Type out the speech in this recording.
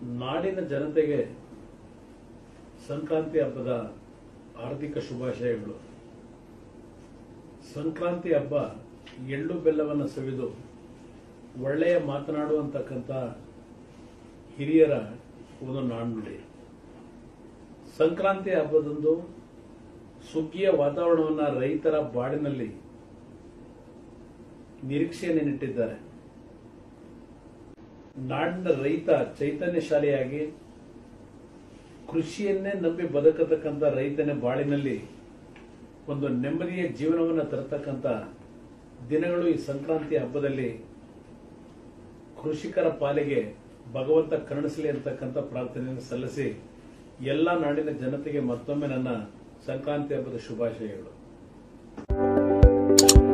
ನಾಡಿನ ಜನತೆಗೆ ಸಂಕ್ರಾಂತಿ ಹಬ್ಬದ ಆರ್ಥಿಕ ಶುಭಾಶಯಗಳು ಸಂಕ್ರಾಂತಿ ಹಬ್ಬ ಎಳ್ಳು ಬೆಲ್ಲವನ್ನು ಸವಿದು ಒಳ್ಳೆಯ ಮಾತನಾಡುವಂತಕ್ಕಂಥ ಹಿರಿಯರ ಒಂದು ನಾಣ್ಣುಡಿ ಸಂಕ್ರಾಂತಿ ಹಬ್ಬದಂದು ಸುಗ್ಗಿಯ ವಾತಾವರಣವನ್ನು ರೈತರ ಬಾಡಿನಲ್ಲಿ ನಿರೀಕ್ಷೆಯನ್ನು ನೆಟ್ಟಿದ್ದಾರೆ ನಾಡಿನ ರೈತ ಚೈತನ್ಯಶಾಲಿಯಾಗಿ ಕೃಷಿಯನ್ನೇ ನಂಬಿ ಬದುಕತಕ್ಕಂಥ ರೈತನ ಬಾಳಿನಲ್ಲಿ ಒಂದು ನೆಮ್ಮದಿಯ ಜೀವನವನ್ನು ತರತಕ್ಕಂಥ ದಿನಗಳು ಈ ಸಂಕ್ರಾಂತಿ ಹಬ್ಬದಲ್ಲಿ ಕೃಷಿಕರ ಪಾಲಿಗೆ ಭಗವಂತ ಕರುಣಿಸಲಿ ಅಂತಕ್ಕಂಥ ಪ್ರಾರ್ಥನೆಯನ್ನು ಸಲ್ಲಿಸಿ ಎಲ್ಲ ನಾಡಿನ ಜನತೆಗೆ ಮತ್ತೊಮ್ಮೆ ನನ್ನ ಸಂಕ್ರಾಂತಿ ಹಬ್ಬದ ಶುಭಾಶಯಗಳು